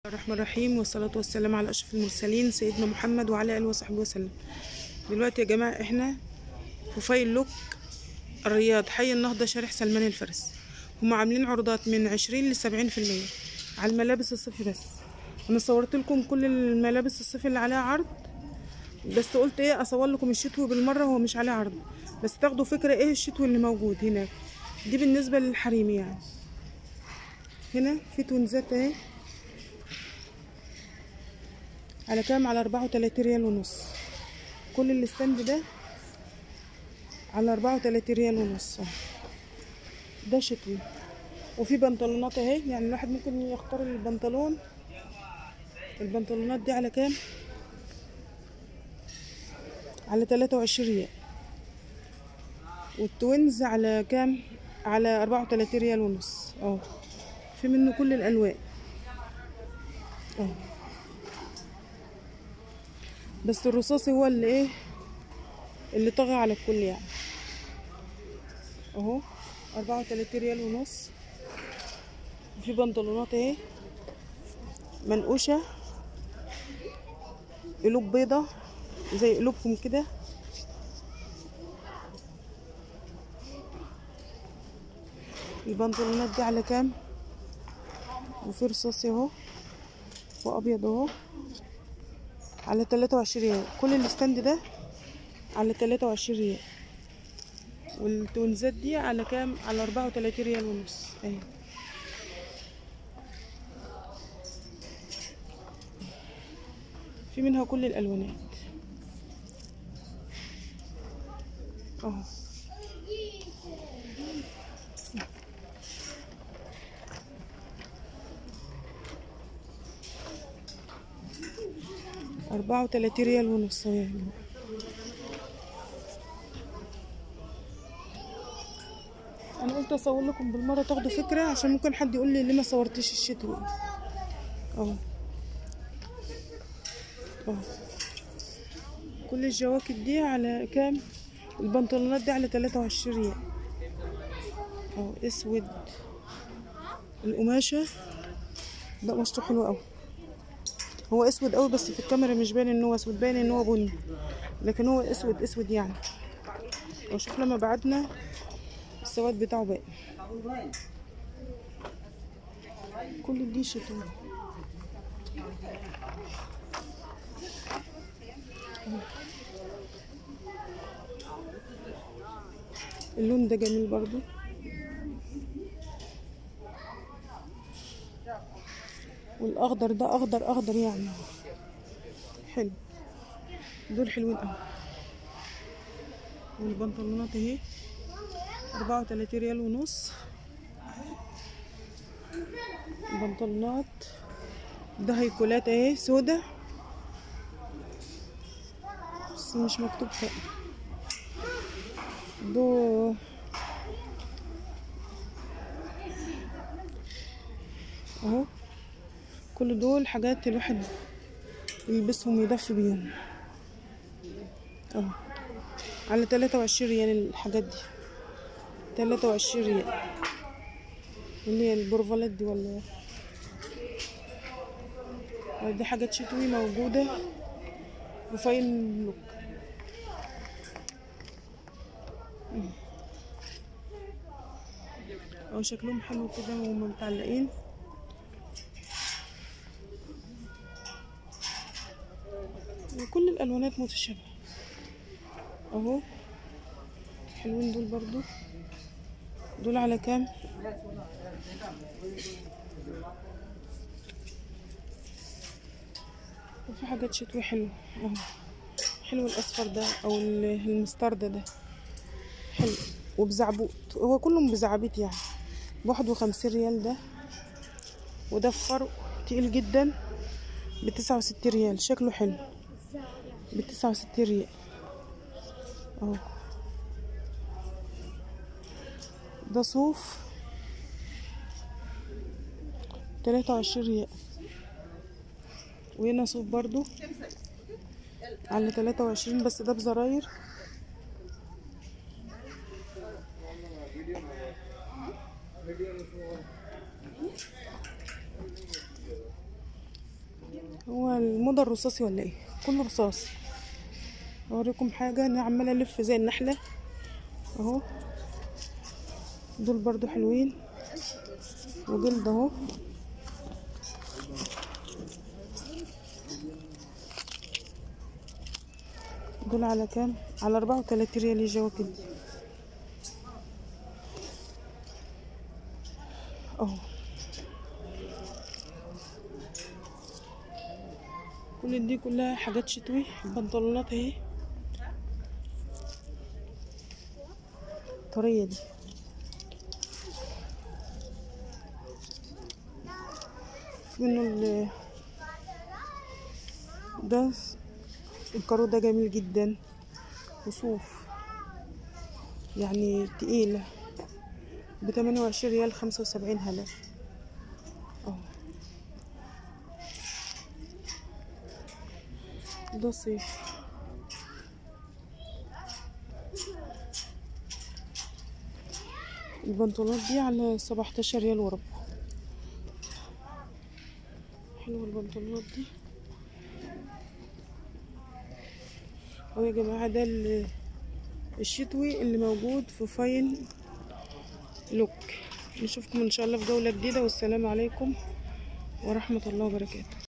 الرحمن الرحيم والصلاة والسلام على أشرف المرسلين سيدنا محمد وعلى آله وصحبه وسلم دلوقتي يا جماعة احنا في فايل لوك الرياض حي النهضة شارع سلمان الفارس هم عاملين عروضات من عشرين لسبعين في المية على الملابس الصيفي بس أنا صورت لكم كل الملابس الصيفي اللي عليها عرض بس قلت ايه اصور لكم الشتوي بالمرة هو مش عليه عرض بس تاخدوا فكرة ايه الشتوي اللي موجود هناك دي بالنسبة للحريم يعني هنا في تونزات اهي على كام على أربعة وتلاتين ريال ونص كل الستاند ده على أربعة وتلاتين ريال ونص أهو. ده شتوي وفي بنطلونات اهي يعني الواحد ممكن يختار البنطلون البنطلونات دي على كام على تلاتة وعشرين ريال والتوينز على كام على أربعة وتلاتين ريال ونص اهو في منه كل الألوان اهو بس الرصاصي هو اللي ايه اللي طغى على الكل يعني اهو أربعة وتلاتين ريال ونص في بنطلونات اهي منقوشة قلوب بيضة زي قلوبكم كده البنطلونات دي على كام وفي رصاصي اهو وابيض اهو على تلاتة وعشرين ريال كل الستاند ده على تلاتة وعشرين ريال والتونزات دي على كام على أربعة وتلاتين ريال ونص اهي في منها كل الألوانات اهو أربعة وتلاتين ريال ونص يعني أنا قلت أصور لكم بالمرة تاخدوا فكرة عشان ممكن حد يقول لي ليه ما صورتيش الشتوي أهو أهو كل الجواكت دي على كام البنطلونات دي على تلاتة وعشرين ريال أهو أسود القماشة ده قماشته حلوة أوي هو اسود قوي بس في الكاميرا مش باين ان هو اسود باين ان هو بني لكن هو اسود اسود يعني وشوف لما بعدنا السواد بتاعه باين كل دي شتوي اللون ده جميل برضو والاخضر ده اخضر اخضر يعني حلو دول حلوين قوي والبنطلونات اهي أربعة وتلاتين ريال ونص البنطلونات ده هيكولات اهي سودا بس مش مكتوب حاجة دو اهو كل دول حاجات الواحد يلبسهم يدفي بيهم اهو على تلاتة وعشرين ريال الحاجات دي تلاتة وعشرين ريال اللي هي البروفالات دي ولا دي حاجات شتوي موجودة وفاين لوك اهو شكلهم حلو كده وهم متعلقين وكل الالوانات متشابهه اهو حلوين دول برضو دول على كام وفي حاجات شتوي حلوه اهو حلو الاصفر ده او المستردة ده حلو وبزعبوط هو كلهم بزعبيط يعني بواحد وخمسين ريال ده وده فرق تقيل جدا بتسعة وستين ريال شكله حلو بتسعة وستين ريال اهو ده صوف تلاتة وعشرين ريال وهنا صوف برضو على تلاتة وعشرين بس ده بزراير هو الموضة الرصاصي ولا ايه كله رصاص اوريكم حاجة انا عمالة الف زي النحلة اهو دول برضو حلوين وجلد اهو دول على كام على اربعة وتلاتين ريال الجواكت دي اهو كل دي كلها حاجات شتوي بنطلونات اهي طرية دي في منه ال ده الكارو ده جميل جدا وصوف يعني تقيلة بتمانية وعشرين ريال خمسة وسبعين هلا اهو ده صيف البنطلونات دي على سبعتاشر ريال وربع حلوة البنطلونات دي اهو يا جماعة ده ال- الشتوي اللي موجود في فاين لوك نشوفكم ان شاء الله في جولة جديدة والسلام عليكم ورحمة الله وبركاته